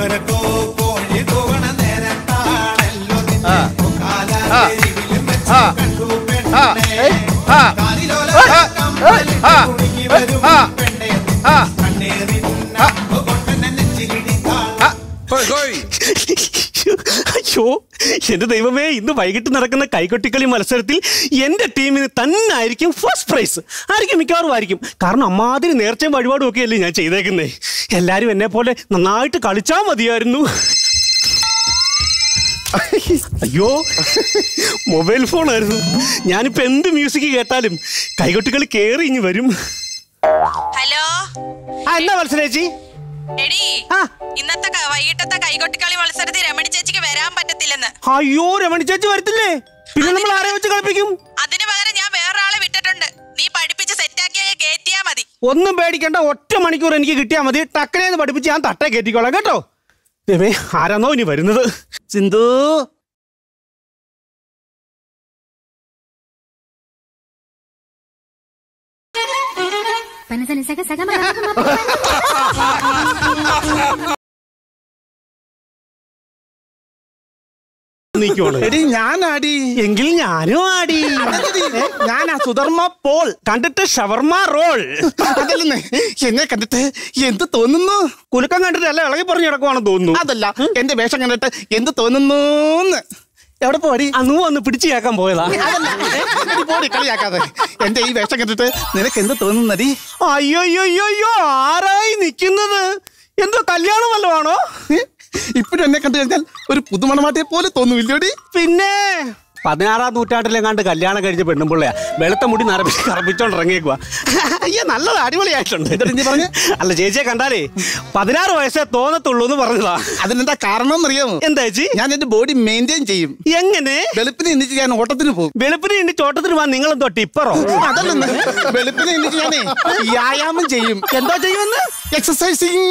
കൊക്കരക്കോ കോഴി കൂവണ നേരത്താണല്ലോ ആ. നിന്നെ കാലാരിവിലും വെച്ച് ആ. കണ്ടു ആ. പെണ്ണേ. ആ. കാലിലോല ആ. കമ്മലിൽ ആ. കുടുങ്ങി വരും ആ. പെണ്ണേ. ആ. കണ്ണേറിനമ്പ് കൊണ്ടെന്നെ നെഞ്ചിലിടിത്താളം. കോയ് കോയ് അയ്യോ എന്റെ ദൈവമേ ഇന്ന് വൈകിട്ട് നടക്കുന്ന കൈകൊട്ടിക്കളി മത്സരത്തിൽ എന്റെ ടീമിന് തന്നെ ആയിരിക്കും ഫസ്റ്റ് പ്രൈസ് ആയിരിക്കും മിക്കവാറും ആയിരിക്കും കാരണം അമ്മാതിരി നേർച്ചയും വഴിപാടും ഒക്കെ അല്ലേ ഞാൻ ചെയ്തേക്കുന്നേ എല്ലാരും എന്നെ പോലെ നന്നായിട്ട് കളിച്ചാ മതിയായിരുന്നു അയ്യോ മൊബൈൽ ഫോൺ ആയിരുന്നു ഞാനിപ്പോ എന്ത് മ്യൂസിക് കേട്ടാലും കൈകൊട്ടിക്കളി കേറി ഇനി വരും ഹലോ ആ എന്താ മത്സരേച്ചി എടി ആ. ഇന്നത്തെ ക- വൈകിട്ടത്തെ കൈകൊട്ടിക്കളി മത്സരത്തിൽ രമണി ചേച്ചിക്ക് വരാൻ പറ്റത്തില്ലെന്ന് അയ്യോ രമണി ചേച്ചി വരത്തില്ലേ പിന്നെ നമ്മൾ ആരെ വെച്ച് കളിപ്പിക്കും അതിന് പകരം ഞാൻ വേറൊരാളെ വിട്ടിട്ടുണ്ട് നീ പഠിപ്പിച്ച് സെറ്റാക്കി അങ്ങ് കേറ്റിയാ മതി ഒന്നും പേടിക്കണ്ട ഒറ്റ മണിക്കൂർ എനിക്ക് കിട്ടിയാൽ മതി ടക്കനെ പഠിപ്പിച്ച് ഞാൻ തട്ടേ കയറ്റിക്കോളാം കേട്ടോ ദൈവമേ ആരാന്നോ ഇനി വരുന്നത് Sindhu Pana sana saga saga maga maga നീക്കോളൂ എടി ഞാനാടി എങ്കിൽ ഞാനും ആടി ഞാനാ സുധർമ്മ പോൾ കണ്ടിട്ട് ഷവർമ റോൾ അതല്ലെന്നേ എന്നെ കണ്ടിട്ട് എന്ത് തോന്നുന്നു കുലുക്കം കണ്ടിട്ടല്ല ഇളകി പറഞ്ഞു കിടക്കുവാണെന്ന് തോന്നുന്നു അതല്ല എന്റെ വേഷം കണ്ടിട്ട് എന്ത് തോന്നുന്നു എവിടെ പോടി അന്ന് വന്ന് പിടിച്ചു കേൾക്കാൻ പോയതാ അതല്ല എടി പോടി കളിയാക്കാതെ എന്റെ ഈ വേഷം കണ്ടിട്ട് നിനക്ക് എന്ത് തോന്നുന്നടി അയ്യോ അയ്യോ അയ്യോ അയ്യോ ആരായി നിക്കുന്നത് എന്തോ കല്യാണം വല്ലതാണോ ഇപ്പോഴും എന്നെ കണ്ടു കഴിഞ്ഞാൽ ഒരു പുതുമണമാട്ടിയെ പോലെ തോന്നുമില്ലോടി പിന്നെ പതിനാറാം നൂറ്റാണ്ടിലെങ്ങാണ്ട് കല്യാണം കഴിച്ച പെണ്ണുമ്പിള്ളയാ വെളുത്ത മുടി നരപ്പിച്ച് കറപ്പിച്ചോണ്ട് ഇറങ്ങിയേക്കുവാ അയ്യോ നല്ലത് അടിപൊളിയായിട്ടുണ്ട് എന്നിട്ട് നീ പറഞ്ഞേ? അല്ല ചേച്ചിയെ കണ്ടാലേ പതിനാറ് വയസ്സേ തോന്നത്തുള്ളൂ എന്ന് പറഞ്ഞതാ അതിനെന്താ കാരണം എന്നറിയാമോ എന്താ ചേച്ചി ഞാൻ എന്റെ ബോഡി മെയിൻറ്റെയിൻ ചെയ്യും എങ്ങനെ വെളുപ്പിനെ എണ്ണിച്ച് ഞാൻ ഓട്ടത്തിന് പോകും വെളുപ്പിന് ഇനി ചോട്ടത്തിന് പോവാൻ നിങ്ങൾ എന്തോ ടിപ്പറോ അതല്ലെന്ന് വെളുപ്പിനെ എണ്ണിച്ച് ഞാനേ വ്യായാമം ചെയ്യും എന്തോ ചെയ്യുമെന്ന് എക്സസൈസിങ്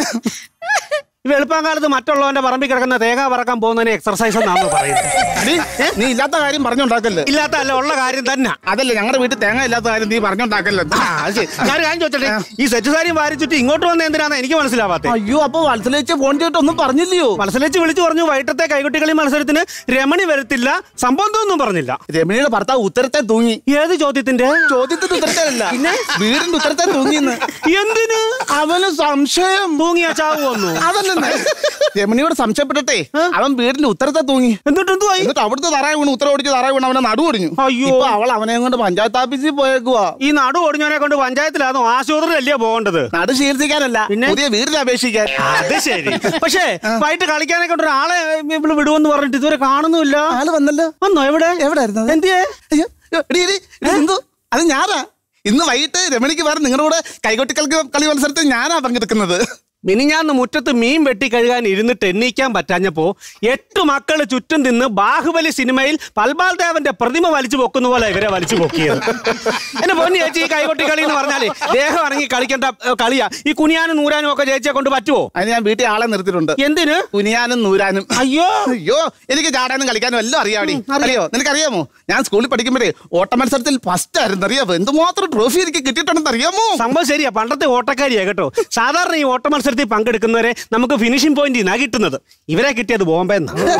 ഈ വെളുപ്പാൻ കാലത്ത് മറ്റുള്ളവന്റെ പറമ്പിൽ കിടക്കുന്ന തേങ്ങ പറക്കാൻ പോകുന്നതിന് എക്സർസൈസ് എന്നാണ് പറയുന്നത് നീ ഇല്ലാത്ത കാര്യം പറഞ്ഞുണ്ടാക്കല്ലേ ഇല്ലാത്ത അല്ല ഉള്ള കാര്യം തന്നെ അതല്ല ഞങ്ങളുടെ വീട്ടിൽ തേങ്ങ ഇല്ലാത്ത കാര്യം നീ പറഞ്ഞുണ്ടാക്കല്ലേ ആ, അത് ശരി. ഞാൻ ഒരു കാര്യം ചോദിച്ചോട്ടെ ഈ സെറ്റ് സാരിയും വാരിച്ചിട്ട് ഇങ്ങോട്ട് വന്ന എന്തിനാന്ന് എനിക്ക് മനസ്സിലാവാത്തെ അയ്യോ അപ്പൊ വത്സലേച്ച് ഫോൺ ചെയ്തിട്ട് ഒന്നും പറഞ്ഞില്ലയോ മത്സരിച്ച് വിളിച്ചു പറഞ്ഞു വൈകിട്ടത്തെ കൈകൊട്ടിക്കളി മത്സരത്തിന് രമണി വരത്തില്ല സംഭവം ഒന്നും പറഞ്ഞില്ല രമണിയുടെ ഭർത്താവ് ഉത്തരത്തെ തൂങ്ങി ഏത് ചോദ്യത്തിന്റെ ചോദ്യത്തിന്റെ ഉത്തരത്തിലല്ല വീടിന്റെ ഉത്തരത്തെ തൂങ്ങിന്ന് എന്തിന് അവന് സംശയം തൂങ്ങിയ ചാവ് വന്നു അതല്ലെന്ന് രമണിയോട് സംശയപ്പെട്ടിട്ടേ അവൻ വീടിന്റെ ഉത്തരത്തെ തൂങ്ങി എന്നിട്ട് എന്തുവായി എന്നിട്ട് അവിടുത്തെ തറയെ വീണ് ഉത്തരം ഓടിച്ച് തറയെ വീണ് അവനെ നടു ഒടിഞ്ഞു അയ്യോ. ഇപ്പൊ അവൾ അവനെ കൊണ്ട് പഞ്ചായത്ത് ഓഫീസിൽ പോയേക്കുവാ ഈ നടു ഒടിഞ്ഞവനെ കൊണ്ട് പഞ്ചായത്തിലാണോ ആശുപത്രിയിലല്ലേ പോകേണ്ടത് നടു ചികിത്സിക്കാനല്ല പിന്നെ? പുതിയ വീടിന് അപേക്ഷിക്കാൻ അത് ശരി പക്ഷേ വൈകിട്ട് കളിക്കാനെ കൊണ്ട് ഒരാളെ ഇവിടെ വിടുമെന്ന് പറഞ്ഞിട്ട് ഇതുവരെ കാണുന്നില്ല ആള് വന്നല്ലോ വന്നോ എവിടെ എവിടായിരുന്നു അത്? എന്തിയേ അയ്യോ, എടി, എടി, എടി, സിന്ധു, അത് ഞാനാ ഇന്ന് വൈകിട്ട് രമണിക്ക് വേറെ നിങ്ങളുടെ കൂടെ കൈകൊട്ടി കളി കളി മത്സരത്തിൽ ഞാനാ പങ്കെടുക്കുന്നത് മിനിഞ്ഞാന്ന് മുറ്റത്ത് മീൻ വെട്ടി കഴുകാൻ ഇരുന്നിട്ട് എണ്ണീക്കാൻ പറ്റാഞ്ഞപ്പോ എട്ട് മക്കള് ചുറ്റും നിന്ന് ബാഹുബലി സിനിമയിൽ പൽബാൽ ദേവന്റെ പ്രതിമ വലിച്ചു പൊക്കുന്ന പോലെ ഇവരെ വലിച്ചു പൊക്കിയത് എന്നെ പൊന്നി ചേച്ചി ഈ കൈകൊട്ടി കളി എന്ന് പറഞ്ഞാലേ ദേഹം ഇറങ്ങി കളിക്കേണ്ട ഏ, കളിയാ ഈ കുനിയാനും നൂരാനും ഒക്കെ ചേച്ചിയെ കൊണ്ട് പറ്റുമോ അതിന് ഞാൻ വീട്ടിൽ ആളെ നിർത്തിയിട്ടുണ്ട് എന്തിന് കുനിയാനും നൂരാനും അയ്യോ അയ്യോ എനിക്ക് ചാടാനും കളിക്കാനും എല്ലാം അറിയാടി അറിയോ നിനക്കറിയാമോ ഞാൻ സ്കൂളിൽ പഠിക്കുമ്പോഴേ ഓട്ട മത്സരത്തിൽ ഫസ്റ്റ് ആയിരുന്നു അറിയാമോ എന്തുമാത്രം ട്രോഫി എനിക്ക് കിട്ടിയിട്ടുണ്ടെന്ന് അറിയാമോ സംഭവം ശരിയാ പണ്ടത്തെ ഓട്ടക്കാരിയാ കേട്ടോ സാധാരണ ഈ ഓട്ട മത്സരത്തിൽ പങ്കെടുക്കുന്നവരെ നമുക്ക് ഫിനിഷിംഗ് പോയിന്റ് നിന്നാ കിട്ടുന്നത് ഇവരെ കിട്ടിയത് ബോംബെ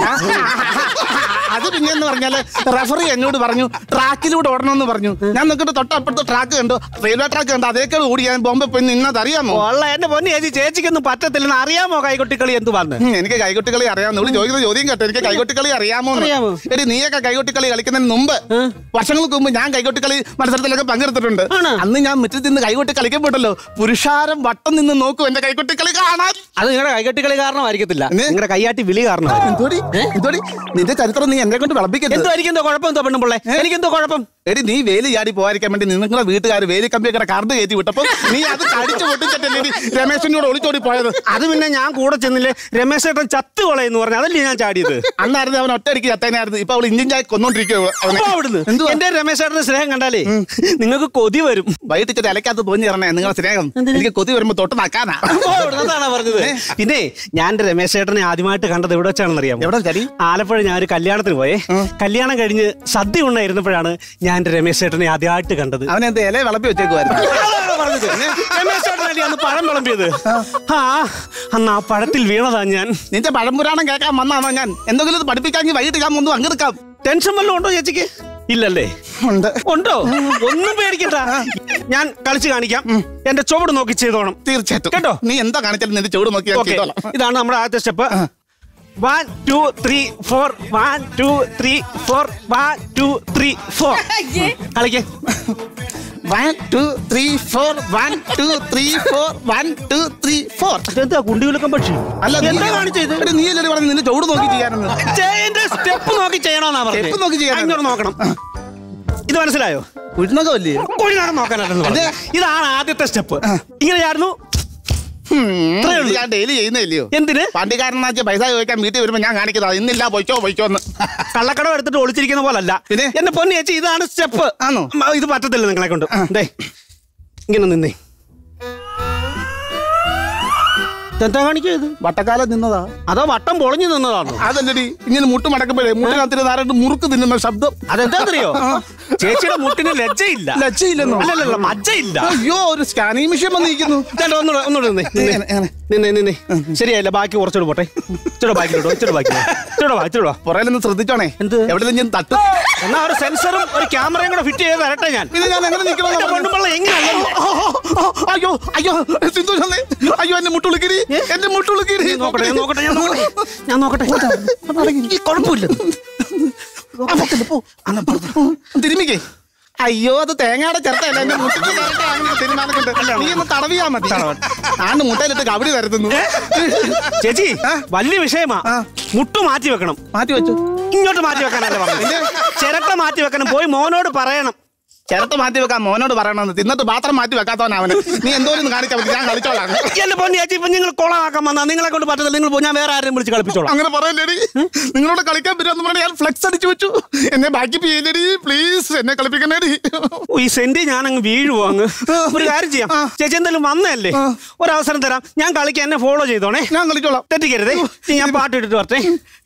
അത് പിന്നെ എന്ന് പറഞ്ഞാല് റെഫറി എന്നോട് പറഞ്ഞു ട്രാക്കിലൂടെ ഓടണമെന്ന് പറഞ്ഞു ഞാൻ നോക്കിട്ട് തൊട്ടപ്പുറത്ത് ട്രാക്ക് കണ്ടു റെയിൽവേ ട്രാക്ക് കണ്ടു അതേക്കാൾ ഓടി ഞാൻ ബോംബെ പോയി നിന്നത് അറിയാമോ ഉള്ള എന്റെ പൊന്നി ചേച്ചി ചേച്ചിക്കൊന്നും പറ്റത്തില്ലെന്ന് അറിയാമോ കൈകൊട്ടിക്കളി എന്ത് വന്ന് ഉം, എനിക്ക് കൈകൊട്ടിക്കളി അറിയാവുന്ന ഇവിടെ ചോദിക്കുന്ന ചോദ്യം കേട്ടോ എനിക്ക് കൈകൊട്ടിക്കളി അറിയാമോ അറിയാമോ? എടി നീയൊക്കെ കൈകൊട്ടിക്കളി കളിക്കുന്നതിന് മുമ്പ് വർഷങ്ങൾക്ക് മുമ്പ് ഞാൻ കൈകൊട്ടിക്കളി മത്സരത്തിലൊക്കെ പങ്കെടുത്തിട്ടുണ്ട് ആണോ? അന്ന് ഞാൻ മുറ്റത്ത് നിന്ന് കൈകൊട്ടി കളിക്കപ്പെട്ടല്ലോ പുരുഷാരം വട്ടം നിന്ന് നോക്കൂ എന്റെ കൈകൊട്ടിക്കളി കാണാൻ അത് നിങ്ങളുടെ കൈകെട്ടിക്കളി കാരണമായിരിക്കത്തില്ല പിന്നെ? നിങ്ങളുടെ കൈയാട്ടി വിളി കാരണം എന്തോടി എന്തോടി നിന്റെ ചരിത്രം നീ എന്നെ കൊണ്ട് വിളമ്പിക്കരുത് എന്തോ എനിക്കെന്തോ കുഴപ്പം എന്തോ പെണ്ണുമ്പിള്ളേ എനിക്കെന്തോ കുഴപ്പം എടി നീ വേലി ചാടി പോകാതിരിക്കാൻ വേണ്ടി നിങ്ങളുടെ വീട്ടുകാർ വേലി കമ്പിയൊക്കെ കറണ്ട് കയറ്റി വിട്ടപ്പോൾ നീ അത് കടിച്ചു പൊട്ടിച്ചിട്ടല്ലേ നീ രമേശിന്റെ കൂടെ ഒളിച്ചോടി പോയത് അത് പിന്നെ ഞാൻ കൂടെ ചെന്നില്ലേ രമേശ് ചേട്ടൻ ചത്തു കൊളയെന്ന് പറഞ്ഞു അതല്ലേ ഞാൻ ചാടിയത് അന്നായിരുന്നു അവൻ ഒറ്റയടിക്ക് ചത്തേനായിരുന്നു ഇപ്പൊ അവൾ ഇഞ്ചിൻ ചായ കൊന്നോണ്ടിരിക്കുക അപ്പോ അവിടുന്ന് എന്തുവാ എന്റെ രമേശ് ചേട്ടന്റെ സ്നേഹം കണ്ടാലേ നിങ്ങൾക്ക് കൊതി വരും വൈകിട്ട് ഇച്ചിരി ഇലക്കകത്ത് തോന്നി ഇറങ്ങണേ നിങ്ങളുടെ സ്നേഹം എനിക്ക് കൊതി വരുമ്പോ തൊട്ട് നക്കാനാ അപ്പോ അവിടുന്ന് അതാണോ പറഞ്ഞത് പിന്നെ ഞാൻ എന്റെ രമേശ് ചേട്ടനെ ആദ്യമായിട്ട് കണ്ടത് എവിടെ വെച്ചാണെന്ന് അറിയാമോ എവിടെ ചരി ആലപ്പുഴ ഞാൻ ഒരു കല്യാണത്തിന് പോയേ കല്യാണം കഴിഞ്ഞ് സദ്യ ഉണ്ണായിരുന്നപ്പോഴാണ് ഞാൻ എന്റെ രമേശ് ചേട്ടനെ ആദ്യമായിട്ട് കണ്ടത് അവൻ എന്ത് ഇല വിളമ്പി വെച്ചേക്കുമായിരുന്നു അതാണ് പറഞ്ഞത്. രമേശ് ചേട്ടനല്ലേ അന്ന് പഴം വിളമ്പിയത് ആ അന്ന് ആ പഴത്തിൽ വീണതാ ഞാൻ നിന്റെ പഴംപുരാണം കേൾക്കാൻ വന്നാണോ ഞാൻ എന്തെങ്കിലും ഇത് പഠിപ്പിക്കാമെങ്കിൽ വൈകിട്ട് ഞാൻ ഒന്ന് പങ്കെടുക്കാം ടെൻഷൻ വല്ലതും ഉണ്ടോ ചേച്ചിക്ക് ഇല്ലല്ലേ ഉണ്ട് ഉണ്ടോ ഒന്നും പേടിക്കണ്ട ഞാൻ കളിച്ചു കാണിക്കാം എന്റെ ചുവട് നോക്കി ചെയ്തോണം തീർച്ചയായിട്ടും കേട്ടോ? നീ എന്താ കാണിച്ചാലും നിന്റെ ചൂട് നോക്കി ഞാൻ ഓക്കെ ചെയ്തോളാം. ഇതാണ് നമ്മുടെ ആദ്യത്തെ step one two three four one two three four one two three four കളിക്കേ One, two, three, four. One, two, three, four. One, two, three, four. എന്താ കുണ്ടിവിലക്കം പക്ഷി അല്ല നീ- എന്താ കാണിച്ചത് എടി, നീ അല്ലേ പറഞ്ഞു നിന്റെ ചൂട് നോക്കി ചെയ്യാനെന്ന് സ്റ്റെപ്പ് നോക്കി ചെയ്യണമെന്നാ Step നോക്കി ചെയ്യാനാ. അഞ്ഞൂറ് നോക്കണം ഇത് മനസ്സിലായോ കുഴിനകമല്ലേ കുഴിനകം നോക്കാനായിട്ടെന്ന് പറഞ്ഞു. ഇതാണ് ആദ്യത്തെ സ്റ്റെപ്പ് ഇങ്ങനെയായിരുന്നു ഇത്രയേ ഉള്ളൂ. ഞാൻ ഡെയിലി ചെയ്യുന്നില്ലയോ എന്തിന് വണ്ടിക്കാരനാച്ച പൈസ ചോദിക്കാൻ വീട്ടിൽ വരുമ്പോ ഞാൻ കാണിക്കുന്നത് ഇന്നില്ല പൊയ്ക്കോ പൊയ്ക്കോ എന്ന് കള്ളക്കടം എടുത്തിട്ട് ഒളിച്ചിരിക്കുന്ന പോലല്ല പിന്നെ? എന്റെ പൊന്നി ചേച്ചി ഇതാണ് സ്റ്റെപ്പ് ആണോ? ഇത് പറ്റത്തില്ല നിങ്ങളെ കൊണ്ട് ദേ, ഇങ്ങനെ നിന്നേ എന്താ കാണിക്കുക ഇത് വട്ടക്കാലം നിന്നതാ അതോ വട്ടം പൊളിഞ്ഞു നിന്നതാണോ അതല്ലടി ഇങ്ങനെ മുട്ട് മടക്കുമ്പോഴേ മുട്ടിനകത്തിന് നാരായിട്ട് മുറുക്ക് തിന്നുന്ന ശബ്ദം അതെന്താന്നറിയോ ചേച്ചിയുടെ മുട്ടിന് ലജ്ജയില്ല ലജ്ജയില്ലെന്നോ? അല്ലല്ല മജ്ജയില്ല അയ്യോ ഒരു സ്കാനിങ് മെഷീൻ വന്നിരിക്കുന്നു ചേട്ടാ ഒന്നുകൂടെ ഒന്നുകൂടെ നിന്നേ നിന്നേ. എങ്ങനെ, എങ്ങനെ? നിന്നേ നിന്നേ ശരിയായില്ല ബാക്കി കുറച്ചുകൂടെ പോട്ടെ ഇച്ചിരി ബാക്കിലോട്ടോ ഇച്ചിരി ബാക്കി ഇച്ചിരി വാ ഇച്ചിരി വാ പുറയിലൊന്ന് ശ്രദ്ധിച്ചോണേ എന്ത്? എവിടെ ഞാൻ തട്ട് എന്നാ ഒരു സെൻസറും ഒരു ക്യാമറയും കൂടെ ഫിറ്റ് ചെയ്ത് തരട്ടെ ഞാൻ ഇത് ഞാൻ എങ്ങനെ നിൽക്കണം എന്റെ പെണ്ണുമ്പിള്ള എങ്ങനെയാണ് അയ്യോ അയ്യോ സിന്ധു ചെന്നേ. അയ്യോ എന്റെ മുട്ടുളുക്കിരി എന്റെ മുട്ടുളുക്കിരി നോക്കട്ടെ ഞാൻ നോക്കട്ടെ ഞാൻ നോക്കട്ടെ ഞാൻ നോക്കട്ടെ ഈ കുഴപ്പമില്ല തിരുമിക്കേ അയ്യോ അത് തേങ്ങയുടെ ചിരട്ടയല്ല എന്റെ മുട്ടിന് ചിരട്ട അങ്ങനെ തീരുമാനം കൊണ്ട് നീ ഒന്ന് തടവിയാ മതി ആണ്ട് മുട്ടയിലിട്ട് കബടി തരുത്തുന്നു ചേച്ചി വലിയ വിഷയമാ മുട്ടു മാറ്റി വെക്കണം മാറ്റി വെച്ചു ഇങ്ങോട്ട് മാറ്റി വെക്കാനല്ലേ പറഞ്ഞു ചിരട്ട മാറ്റി വെക്കണം പോയി മോനോട് പറയണം ചിരട്ട മാറ്റി വെക്കാൻ മോനോട് പറയണമെന്ന് തിന്നിട്ട് പാത്രം മാറ്റി വെക്കാത്തവൻ അവന് നീ എന്തോരം കാണിച്ചാൽ മതി ഞാൻ കളിച്ചോളാം എന്റെ പൊന്നി ചേച്ചി ഇപ്പൊ നിങ്ങൾ കൊളമാക്കാൻ വന്നാ നിങ്ങളെ കൊണ്ട് പറ്റത്തില്ല നിങ്ങൾ പോ, ഞാൻ വേറെ ആരെയും വിളിച്ച് കളിപ്പിച്ചോളാം അങ്ങനെ പറയല്ലേടി നിങ്ങളോട് കളിക്കാൻ പറ്റുമെന്ന് പറഞ്ഞാൽ ഞാൻ ഫ്ലെക്സ് അടിച്ചു വെച്ചു എന്നെ ബാക്കി ചെയ്യലേടി പ്ലീസ് എന്നെ കളിപ്പിക്കണേടി ഓ, ഈ സെന്റ് ഞാൻ അങ്ങ് വീഴുവോ അങ്ങ് ഒരു കാര്യം ചെയ്യാം ചേച്ചി എന്തായാലും വന്നതല്ലേ ഒരു അവസരം തരാം ഞാൻ കളിക്കാൻ എന്നെ ഫോളോ ചെയ്തോണേ ഞാൻ കളിച്ചോളാം തെറ്റിക്കരുതേ ഇനി ഞാൻ പാട്ട് ഇട്ടിട്ട് വരട്ടെ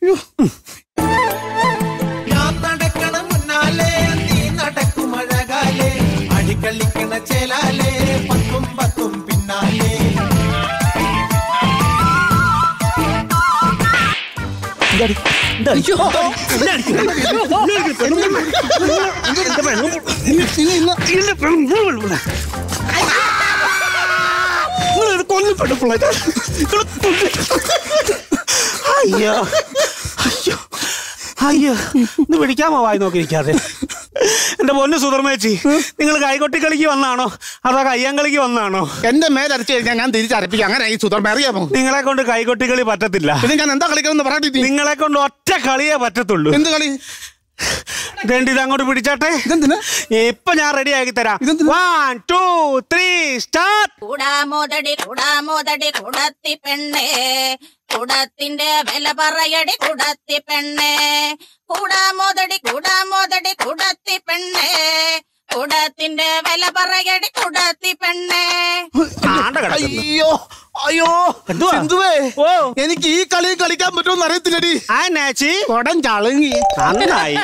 ഞാൻ നടക്കണ മുന്നാലെ നീ നടക്കും അഴകാലേ അടിക്കളിക്കണ ചേലാലേ പത്തും പത്തും പിന്നാലെ അയ്യോ അയ്യോ അയ്യോ ഇത് പിടിക്കാമോ വായി നോക്കിയിരിക്കാതെ എന്റെ പൊന്നു സുധർമ്മേച്ചി നിങ്ങൾ കൈകൊട്ടി കളിക്ക് വന്നാണോ അതോ കയ്യാൻ കളിക്ക് വന്നാണോ എന്റെ മേലരച്ചു കഴിഞ്ഞാൽ ഞാൻ തിരിച്ചരപ്പിക്കാം അങ്ങനെ ഈ സുധർമ്മ അറിയാമോ നിങ്ങളെ കൊണ്ട് കൈകൊട്ടി കളി പറ്റത്തില്ല പിന്നെ ഞാൻ എന്താ കളിക്കണമെന്ന് പറയട്ടെ നിങ്ങളെ കൊണ്ട് ഒറ്റ കളിയേ പറ്റത്തുള്ളൂ എന്ത് കളി രണ്ട് ഇത് അങ്ങോട്ട് പിടിച്ചാട്ടെ ഇതെന്തിനാ ഇപ്പൊ ഞാൻ റെഡി ആക്കി തരാം ഇതെന്തിനാ? വൺ ടു ത്രീ സ്റ്റാർട്ട് കുടാമോദടി കുടാമോദടി കുടത്തി പെണ്ണേ കുടത്തിന്റെ വില പറയടി കുടത്തി പെണ്ണേ കുടാമോദടി കുടാമോദടി കുടത്തി പെണ്ണേ കുടത്തിന്റെ വില പറയടി കുടത്തി പെണ്ണേ ആണ്ട കിടക്കുന്നു. അയ്യോ അയ്യോ എന്തുവാ? സിന്ധുവേ ഓ. എനിക്ക് ഈ കളി കളിക്കാൻ പറ്റുമെന്ന് അറിയത്തില്ലടി ആ നാച്ചി കൊടം ചളുങ്ങി നന്നായി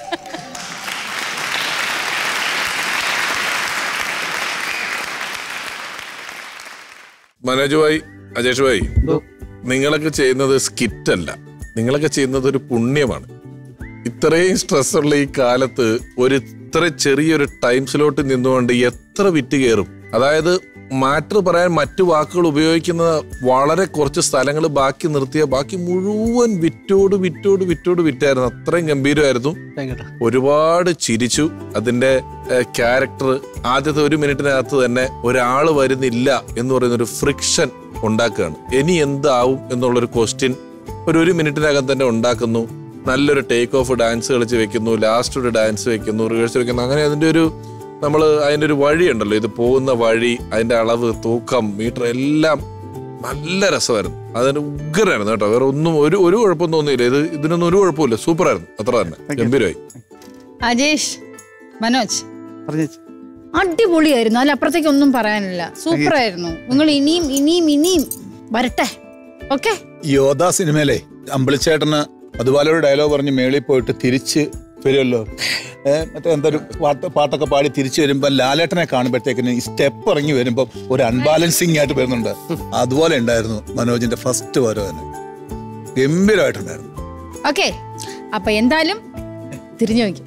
മനോജ് ഭായി അജേഷ് ഭായി നിങ്ങളൊക്കെ ചെയ്യുന്നത് സ്കിറ്റ് അല്ല നിങ്ങളൊക്കെ ചെയ്യുന്നത് ഒരു പുണ്യമാണ് ഇത്രയും സ്ട്രെസ് ഉള്ള ഈ കാലത്ത് ഒരു ഇത്ര ചെറിയൊരു ടൈം സ്ലോട്ട് നിന്നുകൊണ്ട് എത്ര വിറ്റ് കയറും അതായത് മാറ്റർ പറയാൻ മറ്റു വാക്കുകൾ ഉപയോഗിക്കുന്ന വളരെ കുറച്ച് സ്ഥലങ്ങൾ ബാക്കി നിർത്തിയ ബാക്കി മുഴുവൻ വിറ്റോട് വിറ്റോട് വിറ്റോട് വിറ്റായിരുന്നു അത്രയും ഗംഭീരമായിരുന്നു ഒരുപാട് ചിരിച്ചു അതിന്റെ ക്യാരക്ടർ ആദ്യത്തെ ഒരു മിനിറ്റിനകത്ത് തന്നെ ഒരാൾ വരുന്നില്ല എന്ന് പറയുന്ന ഒരു ഫ്രിക്ഷൻ ഉണ്ടാക്കുകയാണ് ഇനി എന്താവും എന്നുള്ളൊരു ക്വസ്റ്റ്യൻ ഒരു ഒരു മിനിറ്റിനകം തന്നെ ഉണ്ടാക്കുന്നു നല്ലൊരു ടേക്ക് ഓഫ് ഡാൻസ് കളിച്ച് വെക്കുന്നു ലാസ്റ്റ് ഒരു ഡാൻസ് വെക്കുന്നു റിവേഴ്സ് വെക്കുന്നു അങ്ങനെ അതിന്റെ ഒരു നമ്മൾ അതിന്റെ ഒരു വഴിയുണ്ടല്ലോ ഇത് പോകുന്ന വഴി അതിന്റെ അളവ് തൂക്കം മീറ്റർ എല്ലാം നല്ല രസമായിരുന്നു അതിന് ഉഗ്രനായിരുന്നു കേട്ടോ വേറെ ഒന്നും ഒരു ഒരു കുഴപ്പം തോന്നിയില്ല ഇത് ഇതിനൊന്നും ഒരു കുഴപ്പമില്ല സൂപ്പറായിരുന്നു അത്ര തന്നെ ഗംഭീരമായി അജേഷ് മനോജ് പറഞ്ഞേച്ചി അടിപൊളിയായിരുന്നു അതിൽ അപ്പുറത്തേക്ക് ഒന്നും പറയാനില്ല സൂപ്പർ ആയിരുന്നു നിങ്ങൾ ഇനിയും ഇനിയും ഇനിയും വരട്ടെ ഓക്കെ യോധ സിനിമയിലെ അമ്പിളിച്ചേട്ടന് അതുപോലെ ഒരു ഡയലോഗ് പറഞ്ഞ് മേളിൽ പോയിട്ട് തിരിച്ച് വരുമല്ലോ ഏ, മറ്റേ എന്തൊരു പാട്ട് പാട്ടൊക്കെ പാടി തിരിച്ചു വരുമ്പോൾ ലാലേട്ടനെ കാണുമ്പോഴത്തേക്കിന് ഈ സ്റ്റെപ്പ് ഇറങ്ങി വരുമ്പോൾ ഒരു അൺബാലൻസിങ് ആയിട്ട് വരുന്നുണ്ട് അതുപോലെ ഉണ്ടായിരുന്നു മനോജിന്റെ ഫസ്റ്റ് വരവന് ഗംഭീരമായിട്ടുണ്ടായിരുന്നു ഓക്കെ അപ്പൊ എന്തായാലും തിരിഞ്ഞു നോക്കി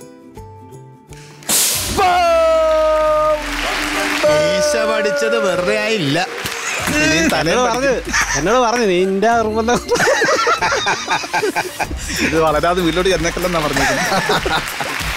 ഈശ പഠിച്ചത് വെറുതെ ആയില്ല ഇനിയും തലയിൽ എന്നോട് പറഞ്ഞു എന്നോട് പറഞ്ഞു നിന്റെ നിർബന്ധം ഇത് വളരാതെ വീട്ടിലോട്ട് ചെന്നേക്കല്ലെന്നാ പറഞ്ഞിരിക്കുന്നത്